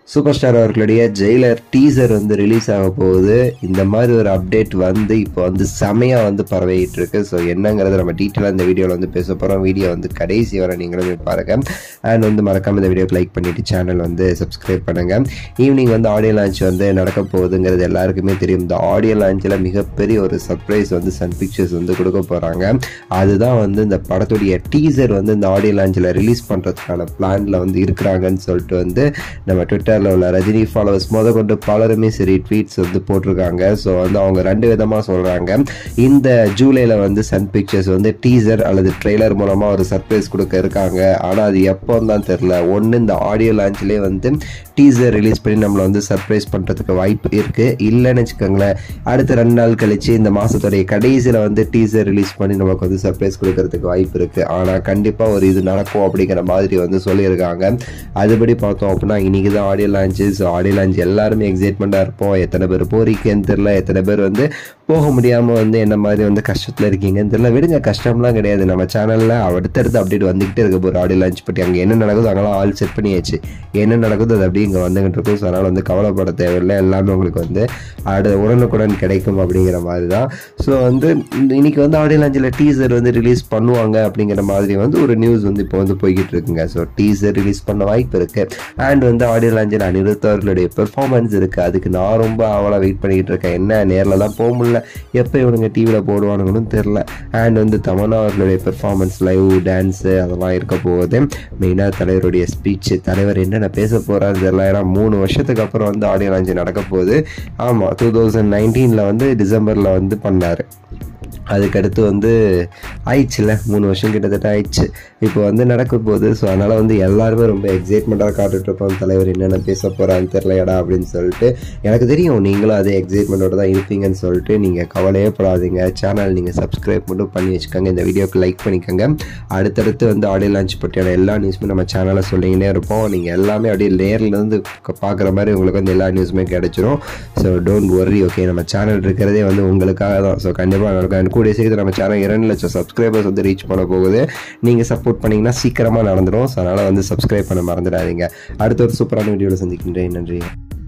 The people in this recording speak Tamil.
சூப்பர் ஸ்டார் அவர்களுடைய ஜெயிலர் டீசர் வந்து ரிலீஸ் ஆக போகுது இந்த மாதிரி ஒரு அப்டேட் வந்து இப்போ வந்து செமையாக வந்து பரவிட்டு இருக்கு ஸோ என்னங்கிறத நம்ம டீட்டெயிலாக இந்த வீடியோவில் வந்து பேச போகிறோம் வீடியோ வந்து கடைசி வரை நீங்களும் போய் பாருங்க அண்ட் வந்து மறக்காம இந்த வீடியோக்கு லைக் பண்ணிட்டு சேனல் வந்து சப்ஸ்கிரைப் பண்ணுங்க ஈவினிங் வந்து ஆடியோ லான்ச் வந்து நடக்க போகுதுங்கிறது எல்லாருக்குமே தெரியும் இந்த ஆடியோ லான்ச்சில் மிகப்பெரிய ஒரு சர்ப்ரைஸ் வந்து சன் பிக்சர்ஸ் வந்து கொடுக்க போகிறாங்க அதுதான் வந்து இந்த படத்துடைய டீசர் வந்து இந்த ஆடியோ லான்ச்சில் ரிலீஸ் பண்ணுறதுக்கான பிளானில் வந்து இருக்கிறாங்கன்னு சொல்லிட்டு வந்து நம்ம ட்விட்டரில் உள்ள ரஜினி ஃபாலோவர்ஸ் முத கொண்டு பலருமே சரி ட்வீட்ஸ் வந்து போட்டிருக்காங்க ஸோ வந்து அவங்க ரெண்டு விதமாக சொல்கிறாங்க இந்த ஜூலையில் வந்து சன் பிக்சர்ஸ் வந்து டீசர் அல்லது ட்ரெய்லர் மூலமாக ஒரு சர்ப்ரைஸ் கொடுக்க இருக்காங்க ஆனால் அது எப்போ தான் தெரில ஒன்று இந்த ஆடியோ லான்ச்லேயே வந்து டீசர் ரிலீஸ் பண்ணி நம்மளை வந்து சர்ப்ரைஸ் பண்ணுறதுக்கு வாய்ப்பு இருக்குது இல்லைன்னு வச்சுக்கோங்களேன் அடுத்த ரெண்டு நாள் கழிச்சு இந்த மாதத்துடைய கடைசியில் வந்து டீசர் ரிலீஸ் பண்ணி நமக்கு வந்து சர்ப்ரைஸ் கொடுக்கறதுக்கு வாய்ப்பு இருக்குது ஆனால் கண்டிப்பாக ஒரு இது நடக்கும் அப்படிங்கிற மாதிரி வந்து சொல்லியிருக்காங்க அதுபடி பார்த்தோம் அப்படின்னா இன்னைக்கு தான் audio launch so audio launch எல்லாருமே எக்ஸைட்மெண்ட்டாக இருப்போம் எத்தனை பேர் போறீங்கன்னு தெரில எத்தனை பேர் வந்து போக முடியாமல் வந்து என்ன மாதிரி வந்து கஷ்டத்தில் இருக்கீங்கன்னு தெரியல விடுங்க கஷ்டம்லாம் கிடையாது நம்ம சேனலில் அடுத்தடுத்து அப்டேட் வந்துக்கிட்டே இருக்க போகிற ஆடியோ லான்ச் பற்றி அங்கே என்ன நடக்குதோ அங்கெல்லாம் ஆல் செட் பண்ணியாச்சு என்ன நடக்குதோ அது அப்படியே இங்கே வந்துகிட்டு இருக்கும் ஸோ அதனால் வந்து கவலைப்பட தேவையில்லை எல்லாமே உங்களுக்கு வந்து அடு உடனுக்குடன் கிடைக்கும் அப்படிங்கிற மாதிரி தான் ஸோ வந்து இந்த- இன்னைக்கு வந்து ஆடியோ லான்ச்சில் டீசர் வந்து ரிலீஸ் பண்ணுவாங்க அப்படிங்கிற மாதிரி வந்து ஒரு நியூஸ் வந்து இப்போ வந்து போய்கிட்டு இருக்குங்க ஸோ டீசர் ரிலீஸ் பண்ண வாய்ப்பு இருக்கு அண்ட் வந்து ஆடியோ லான்ச்சில் அனிருத் அவர்களுடைய பெர்ஃபார்மன்ஸ் இருக்கு அதுக்கு நான் ரொம்ப ஆவலாக வெயிட் பண்ணிக்கிட்டு இருக்கேன் என்ன நேர்லலாம் போக முடியல எப்போ இவனுங்க டிவியில் போடுவானுங்கன்னு தெரில அண்ட் வந்து தமன்னா அவர்களுடைய பெர்ஃபார்மன்ஸ் லைவ் டான்ஸு அதெல்லாம் இருக்க போகுது மெயினாக தலைவருடைய ஸ்பீச் தலைவர் என்னென்ன பேச போகிறாரு தெரியல ஏன்னா மூணு வருஷத்துக்கு அப்புறம் வந்து ஆடியோ லான்ச் நடக்க போகுது ஆமாம் டூ தௌசண்ட் நைன்டீனில் வந்து டிசம்பரில் வந்து பண்ணார் அதுக்கடுத்து வந்து ஆயிடுச்சுல மூணு வருஷம் கிட்டத்தட்ட ஆயிடுச்சு இப்போ வந்து நடக்க போகுது ஸோ அதனால் வந்து எல்லாருமே ரொம்ப எக்ஸைட்மெண்ட்டாக காட்டுட்டு இருப்போம் தலைவர் என்னென்ன பேச போகிறான்னு தெரியலையடா அப்படின்னு சொல்லிட்டு எனக்கு தெரியும் நீங்களும் அதே எக்ஸைட்மெண்ட்டோட தான் இருப்பீங்கன்னு சொல்லிட்டு நீங்கள் கவலையே படாதீங்க சேனல் நீங்கள் சப்ஸ்கிரைப் மட்டும் பண்ணி வச்சுக்கோங்க இந்த வீடியோக்கு லைக் பண்ணிக்கோங்க அடுத்தடுத்து வந்து ஆடியோ லான்ச் பற்றியான எல்லா நியூஸுமே நம்ம சேனலில் சொல்லிக்கிட்டே இருப்போம் நீங்கள் எல்லாமே அப்படியே நேர்லேருந்து பார்க்குற மாதிரி உங்களுக்கு வந்து எல்லா நியூஸுமே கிடைச்சிரும் ஸோ டோன்ட் worry ஓகே நம்ம சேனல் இருக்கிறதே வந்து உங்களுக்காக தான் ஸோ கண்டிப்பாக நடக்கும் And கூடிய சீக்கிரம் நம்ம சேனல் இரண்டு லட்சம் சப்ஸ்கிரைபர்ஸ் வந்து ரீச் பண்ண போகுது நீங்கள் சப்போர்ட் பண்ணீங்கன்னா சீக்கிரமாக நடந்துடும் ஸோ அதனால் வந்து சப்ஸ்கிரைப் பண்ண மறந்துடாதீங்க அடுத்த ஒரு சூப்பரான வீடியோவில் சந்திக்கின்றேன் நன்றி